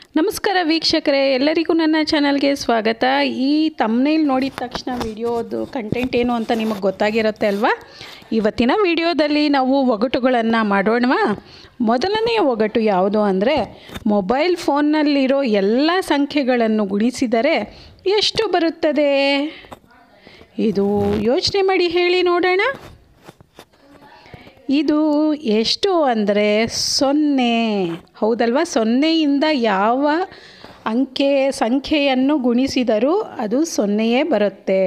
ನಮಸ್ಕಾರ ವೀಕ್ಷಕರೇ ಎಲ್ಲರಿಗೂ ನನ್ನ ಚಾನಲ್ಗೆ ಸ್ವಾಗತ ಈ ತಮ್ಮನೇಲಿ ನೋಡಿದ ತಕ್ಷಣ ವಿಡಿಯೋದು ಕಂಟೆಂಟ್ ಏನು ಅಂತ ನಿಮಗೆ ಗೊತ್ತಾಗಿರುತ್ತೆ ಅಲ್ವಾ ಇವತ್ತಿನ ವಿಡಿಯೋದಲ್ಲಿ ನಾವು ಒಗಟುಗಳನ್ನು ಮಾಡೋಣವಾ ಮೊದಲನೆಯ ಒಗಟು ಯಾವುದು ಅಂದರೆ ಮೊಬೈಲ್ ಫೋನ್ನಲ್ಲಿರೋ ಎಲ್ಲ ಸಂಖ್ಯೆಗಳನ್ನು ಗುಣಿಸಿದರೆ ಎಷ್ಟು ಬರುತ್ತದೆ ಇದು ಯೋಚನೆ ಮಾಡಿ ಹೇಳಿ ನೋಡೋಣ ಇದು ಎಷ್ಟು ಅಂದರೆ ಸೊನ್ನೆ ಹೌದಲ್ವಾ ಸೊನ್ನೆಯಿಂದ ಯಾವ ಅಂಕೆ ಸಂಖ್ಯೆಯನ್ನು ಗುಣಿಸಿದರೂ ಅದು ಸೊನ್ನೆಯೇ ಬರುತ್ತೆ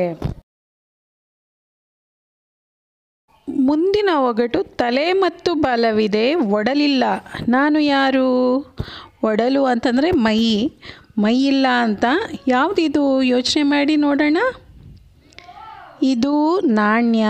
ಮುಂದಿನ ಒಗಟು ತಲೆ ಮತ್ತು ಬಲವಿದೆ ಒಡಲಿಲ್ಲ ನಾನು ಯಾರು ಒಡಲು ಅಂತಂದರೆ ಮೈ ಮೈ ಇಲ್ಲ ಅಂತ ಯಾವುದಿದು ಯೋಚನೆ ಮಾಡಿ ನೋಡೋಣ ಇದು ನಾಣ್ಯ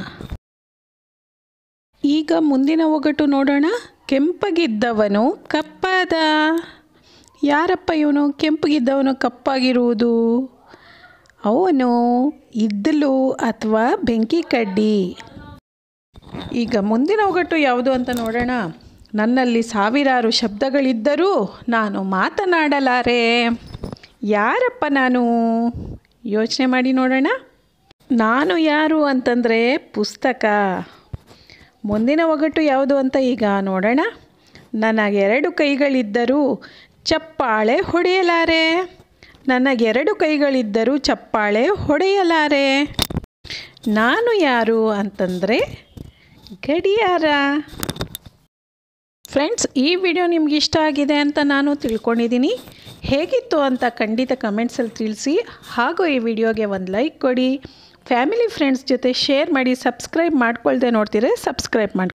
ಈಗ ಮುಂದಿನ ಒಗಟು ನೋಡೋಣ ಕೆಂಪಗಿದ್ದವನು ಕಪ್ಪಾದ ಯಾರಪ್ಪ ಇವನು ಕೆಂಪಗಿದ್ದವನು ಕಪ್ಪಾಗಿರುವುದು ಅವನು ಇದ್ದಲು ಅಥವಾ ಬೆಂಕಿ ಕಡ್ಡಿ ಈಗ ಮುಂದಿನ ಒಗಟು ಯಾವುದು ಅಂತ ನೋಡೋಣ ನನ್ನಲ್ಲಿ ಸಾವಿರಾರು ಶಬ್ದಗಳಿದ್ದರೂ ನಾನು ಮಾತನಾಡಲಾರೆ ಯಾರಪ್ಪ ನಾನು ಯೋಚನೆ ಮಾಡಿ ನೋಡೋಣ ನಾನು ಯಾರು ಅಂತಂದರೆ ಪುಸ್ತಕ ಮುಂದಿನ ಒಗಟು ಯಾವುದು ಅಂತ ಈಗ ನೋಡೋಣ ನನಗೆರಡು ಕೈಗಳಿದ್ದರೂ ಚಪ್ಪಾಳೆ ಹೊಡೆಯಲಾರೆ ನನಗೆರಡು ಕೈಗಳಿದ್ದರೂ ಚಪ್ಪಾಳೆ ಹೊಡೆಯಲಾರೆ ನಾನು ಯಾರು ಅಂತಂದರೆ ಗಡಿಯಾರ ಫ್ರೆಂಡ್ಸ್ ಈ ವಿಡಿಯೋ ನಿಮ್ಗೆ ಇಷ್ಟ ಆಗಿದೆ ಅಂತ ನಾನು ತಿಳ್ಕೊಂಡಿದ್ದೀನಿ ಹೇಗಿತ್ತು ಅಂತ ಖಂಡಿತ ಕಮೆಂಟ್ಸಲ್ಲಿ ತಿಳಿಸಿ ಹಾಗೂ ಈ ವಿಡಿಯೋಗೆ ಒಂದು ಲೈಕ್ ಕೊಡಿ ಫ್ಯಾಮಿಲಿ ಫ್ರೆಂಡ್ಸ್ ಜೊತೆ ಶೇರ್ ಮಾಡಿ ಸಬ್ಸ್ಕ್ರೈಬ್ ಮಾಡ್ಕೊಳ್ದೆ ನೋಡ್ತೀರಾ ಸಬ್ಸ್ಕ್ರೈಬ್ ಮಾಡಿ